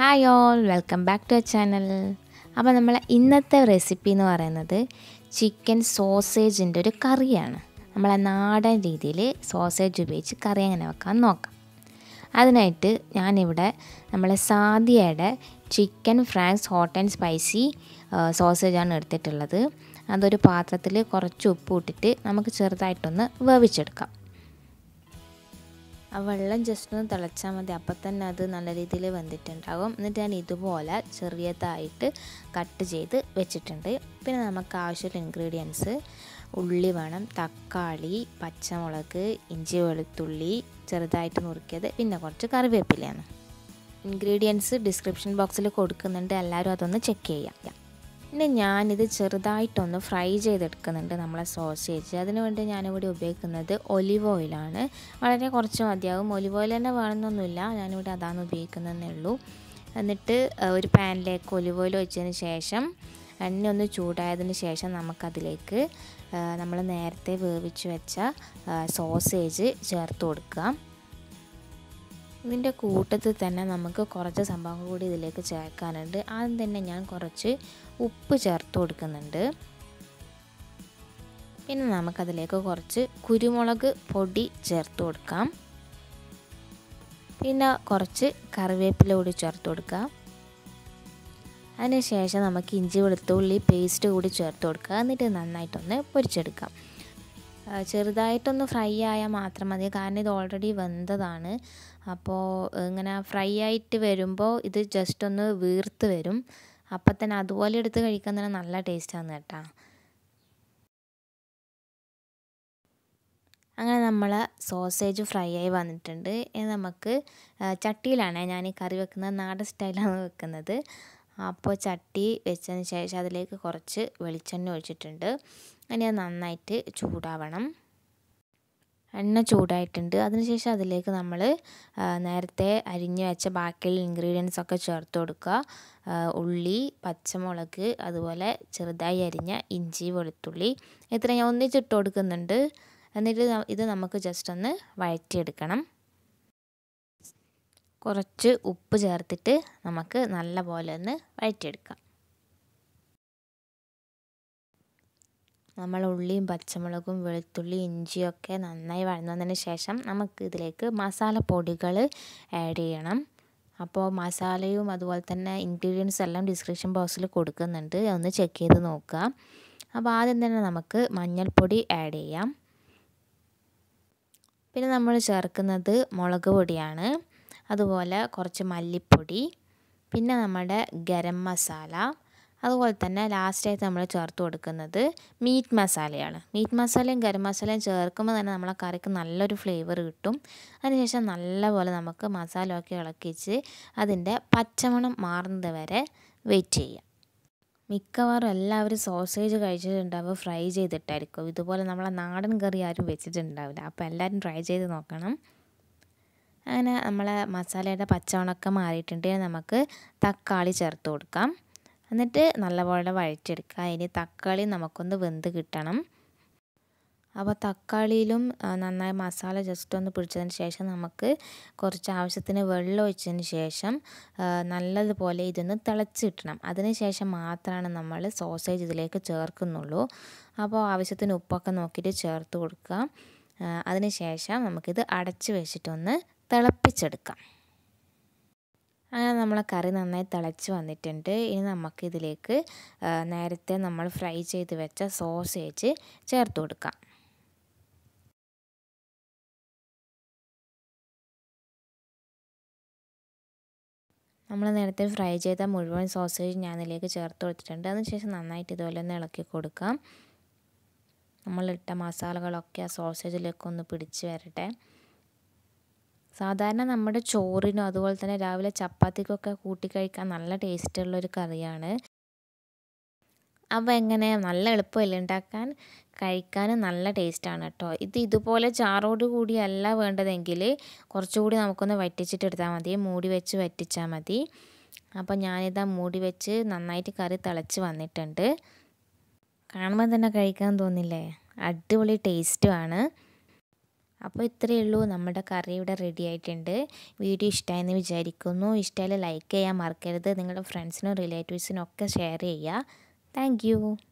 hi all welcome back to channel അപ്പോൾ നമ്മളെ ഇന്നത്തെ റെസിപ്പി എന്ന് പറയുന്നത് ചിക്കൻ സോസേജിൻ്റെ ഒരു കറിയാണ് നമ്മളെ നാടൻ രീതിയിൽ സോസേജ് ഉപയോഗിച്ച് കറി എങ്ങനെ വെക്കാൻ നോക്കാം അതിനായിട്ട് ഞാനിവിടെ നമ്മളെ സാദിയയുടെ chicken franks hot and spicy സോസേജാണ് എടുത്തിട്ടുള്ളത് അതൊരു പാത്രത്തിൽ കുറച്ച് ഉപ്പ് ഇട്ടിട്ട് നമുക്ക് ചെറുതായിട്ടൊന്ന് വേവിച്ചെടുക്കാം ആ വെള്ളം ജസ്റ്റ് ഒന്ന് തിളച്ചാൽ മതി അപ്പം തന്നെ അത് നല്ല രീതിയിൽ വെന്തിട്ടുണ്ടാകും എന്നിട്ട് ഞാൻ ഇതുപോലെ ചെറിയതായിട്ട് കട്ട് ചെയ്ത് വെച്ചിട്ടുണ്ട് പിന്നെ നമുക്ക് ആവശ്യമുള്ള ഇൻഗ്രീഡിയൻസ് ഉള്ളി വേണം തക്കാളി പച്ചമുളക് ഇഞ്ചി വെളുത്തുള്ളി ചെറുതായിട്ട് നുറുക്കിയത് പിന്നെ കുറച്ച് കറിവേപ്പിലയാണ് ഇൻഗ്രീഡിയൻസ് ഡിസ്ക്രിപ്ഷൻ ബോക്സിൽ കൊടുക്കുന്നുണ്ട് എല്ലാവരും അതൊന്ന് ചെക്ക് ചെയ്യാം പിന്നെ ഞാനിത് ചെറുതായിട്ടൊന്ന് ഫ്രൈ ചെയ്തെടുക്കുന്നുണ്ട് നമ്മളെ സോസേജ് അതിനുവേണ്ടി ഞാനിവിടെ ഉപയോഗിക്കുന്നത് ഒലിവ് ഓയിലാണ് വളരെ കുറച്ച് മതിയാകും ഒലിവ് ഓയിൽ തന്നെ വേണമെന്നൊന്നുമില്ല ഞാനിവിടെ അതാണ് ഉപയോഗിക്കുന്നതെന്നേ ഉള്ളൂ എന്നിട്ട് ഒരു പാനിലേക്ക് ഒലിവ് ഓയിൽ വെച്ചതിന് ശേഷം എണ്ണ ഒന്ന് ചൂടായതിന് ശേഷം നമുക്കതിലേക്ക് നമ്മൾ നേരത്തെ വേവിച്ച് വെച്ച സോസേജ് ചേർത്ത് കൊടുക്കാം ഇതിൻ്റെ കൂട്ടത്തിൽ തന്നെ നമുക്ക് കുറച്ച് സംഭവങ്ങൾ കൂടി ഇതിലേക്ക് ചേർക്കാനുണ്ട് ആദ്യം തന്നെ ഞാൻ കുറച്ച് ഉപ്പ് ചേർത്ത് കൊടുക്കുന്നുണ്ട് പിന്നെ നമുക്കതിലേക്ക് കുറച്ച് കുരുമുളക് പൊടി ചേർത്ത് കൊടുക്കാം പിന്നെ കുറച്ച് കറിവേപ്പില കൂടി ചേർത്ത് കൊടുക്കാം അതിനുശേഷം നമുക്ക് ഇഞ്ചി വെളുത്തുള്ളി പേസ്റ്റ് കൂടി ചേർത്ത് കൊടുക്കുക എന്നിട്ട് നന്നായിട്ടൊന്ന് പൊരിച്ചെടുക്കാം ചെറുതായിട്ടൊന്ന് ഫ്രൈ ആയാൽ മാത്രം മതി കാരണം ഇത് ഓൾറെഡി വെന്തതാണ് അപ്പോൾ ഇങ്ങനെ ഫ്രൈ ആയിട്ട് വരുമ്പോൾ ഇത് ജസ്റ്റ് ഒന്ന് വീർത്ത് വരും അപ്പം തന്നെ അതുപോലെ എടുത്ത് കഴിക്കാൻ തന്നെ നല്ല ടേസ്റ്റാണ് കേട്ടോ അങ്ങനെ നമ്മൾ സോസേജ് ഫ്രൈ ആയി വന്നിട്ടുണ്ട് ഇനി നമുക്ക് ചട്ടിയിലാണ് ഞാൻ ഈ കറി വെക്കുന്നത് നാടൻ സ്റ്റൈലാണ് വെക്കുന്നത് അപ്പോൾ ചട്ടി വെച്ചതിന് ശേഷം അതിലേക്ക് കുറച്ച് വെളിച്ചെണ്ണ ഒഴിച്ചിട്ടുണ്ട് ഇനി അത് നന്നായിട്ട് ചൂടാവണം എണ്ണ ചൂടായിട്ടുണ്ട് അതിനുശേഷം അതിലേക്ക് നമ്മൾ നേരത്തെ അരിഞ്ഞു വെച്ച ബാക്കിയുള്ള ഇൻഗ്രീഡിയൻസ് ഒക്കെ ചേർത്ത് കൊടുക്കുക ഉള്ളി പച്ചമുളക് അതുപോലെ ചെറുതായി അരിഞ്ഞ ഇഞ്ചി വെളുത്തുള്ളി ഇത്ര ഞാൻ ഒന്നിച്ചിട്ട് കൊടുക്കുന്നുണ്ട് എന്നിട്ട് ഇത് നമുക്ക് ജസ്റ്റ് ഒന്ന് വഴറ്റിയെടുക്കണം കുറച്ച് ഉപ്പ് ചേർത്തിട്ട് നമുക്ക് നല്ല പോലെ ഒന്ന് വഴറ്റിയെടുക്കാം നമ്മൾ ഉള്ളിയും പച്ചമുളകും വെളുത്തുള്ളി ഇഞ്ചിയൊക്കെ നന്നായി വഴന്നതിന് ശേഷം നമുക്ക് ഇതിലേക്ക് മസാലപ്പൊടികൾ ആഡ് ചെയ്യണം അപ്പോൾ മസാലയും അതുപോലെ തന്നെ ഇൻഗ്രീഡിയൻസ് എല്ലാം ഡിസ്ക്രിപ്ഷൻ ബോക്സിൽ കൊടുക്കുന്നുണ്ട് ഒന്ന് ചെക്ക് ചെയ്ത് നോക്കുക അപ്പോൾ ആദ്യം തന്നെ നമുക്ക് മഞ്ഞൾപ്പൊടി ആഡ് ചെയ്യാം പിന്നെ നമ്മൾ ചേർക്കുന്നത് മുളക് പൊടിയാണ് അതുപോലെ കുറച്ച് മല്ലിപ്പൊടി പിന്നെ നമ്മുടെ ഗരം മസാല അതുപോലെ തന്നെ ലാസ്റ്റായിട്ട് നമ്മൾ ചേർത്ത് കൊടുക്കുന്നത് മീറ്റ് മസാലയാണ് മീറ്റ് മസാലയും ഗരം മസാലയും ചേർക്കുമ്പോൾ തന്നെ നമ്മളെ കറിക്ക് നല്ലൊരു ഫ്ലേവർ കിട്ടും അതിനുശേഷം നല്ലപോലെ നമുക്ക് മസാലയൊക്കെ ഇളക്കിച്ച് അതിൻ്റെ പച്ചമണം മാറുന്നത് വരെ വെയിറ്റ് ചെയ്യാം മിക്കവാറും എല്ലാവരും സോസേജ് കഴിച്ചിട്ടുണ്ടാവുക ഫ്രൈ ചെയ്തിട്ടായിരിക്കും ഇതുപോലെ നമ്മളെ നാടൻ കറി ആരും വെച്ചിട്ടുണ്ടാവില്ല അപ്പോൾ എല്ലാവരും ട്രൈ ചെയ്ത് നോക്കണം അങ്ങനെ നമ്മളെ മസാലയുടെ പച്ചമണമൊക്കെ മാറിയിട്ടുണ്ട് നമുക്ക് തക്കാളി ചേർത്ത് കൊടുക്കാം എന്നിട്ട് നല്ലപോലെ വഴറ്റിയെടുക്കുക ഇനി തക്കാളി നമുക്കൊന്ന് വെന്ത് കിട്ടണം അപ്പോൾ തക്കാളിയിലും നന്നായി മസാല ജസ്റ്റ് ഒന്ന് പിടിച്ചതിന് ശേഷം നമുക്ക് കുറച്ച് ആവശ്യത്തിന് വെള്ളം ഒഴിച്ചതിന് ശേഷം നല്ലതുപോലെ ഇതൊന്ന് തിളച്ച് കിട്ടണം അതിന് ശേഷം മാത്രമാണ് നമ്മൾ സോസേജ് ഇതിലേക്ക് ചേർക്കുന്നുള്ളൂ അപ്പോൾ ആവശ്യത്തിന് ഉപ്പൊക്കെ നോക്കിയിട്ട് ചേർത്ത് കൊടുക്കുക അതിന് ശേഷം നമുക്കിത് അടച്ച് വെച്ചിട്ടൊന്ന് തിളപ്പിച്ചെടുക്കാം അങ്ങനെ നമ്മളെ കറി നന്നായി തിളച്ച് വന്നിട്ടുണ്ട് ഇനി നമുക്ക് ഇതിലേക്ക് നേരത്തെ നമ്മൾ ഫ്രൈ ചെയ്ത് വെച്ച സോസേജ് ചേർത്ത് കൊടുക്കാം നമ്മൾ നേരത്തെ ഫ്രൈ ചെയ്ത മുഴുവൻ സോസേജ് ഞാൻ ഇതിലേക്ക് ചേർത്ത് കൊടുത്തിട്ടുണ്ട് അതിനുശേഷം നന്നായിട്ട് ഇതുപോലെ ഒന്ന് ഇളക്കി കൊടുക്കാം നമ്മളിട്ട മസാലകളൊക്കെ ആ സോസേജിലേക്ക് ഒന്ന് പിടിച്ച് വരട്ടെ സാധാരണ നമ്മുടെ ചോറിനും അതുപോലെ തന്നെ രാവിലെ ചപ്പാത്തിക്കൊക്കെ കൂട്ടി കഴിക്കാൻ നല്ല ടേസ്റ്റുള്ളൊരു കറിയാണ് അപ്പോൾ എങ്ങനെ നല്ല എളുപ്പമല്ല ഉണ്ടാക്കാൻ കഴിക്കാനും നല്ല ടേസ്റ്റാണ് കേട്ടോ ഇത് ഇതുപോലെ ചാറോട് കൂടിയല്ല വേണ്ടതെങ്കിൽ കുറച്ചുകൂടി നമുക്കൊന്ന് വറ്റിച്ചിട്ട് എടുത്താൽ മതി മൂടി വെച്ച് വറ്റിച്ചാൽ മതി അപ്പോൾ ഞാനിതാ മൂടി വെച്ച് നന്നായിട്ട് കറി തിളച്ച് വന്നിട്ടുണ്ട് കാണുമ്പോൾ തന്നെ കഴിക്കാൻ തോന്നില്ലേ അടിപൊളി ടേസ്റ്റുമാണ് അപ്പോൾ ഇത്രയേ ഉള്ളൂ നമ്മുടെ കറി ഇവിടെ റെഡി ആയിട്ടുണ്ട് വീഡിയോ ഇഷ്ടമായെന്ന് വിചാരിക്കുന്നു ഇഷ്ടമായാൽ ലൈക്ക് ചെയ്യാൻ മറക്കരുത് നിങ്ങളുടെ ഫ്രണ്ട്സിനും റിലേറ്റീവ്സിനും ഒക്കെ ഷെയർ ചെയ്യുക താങ്ക്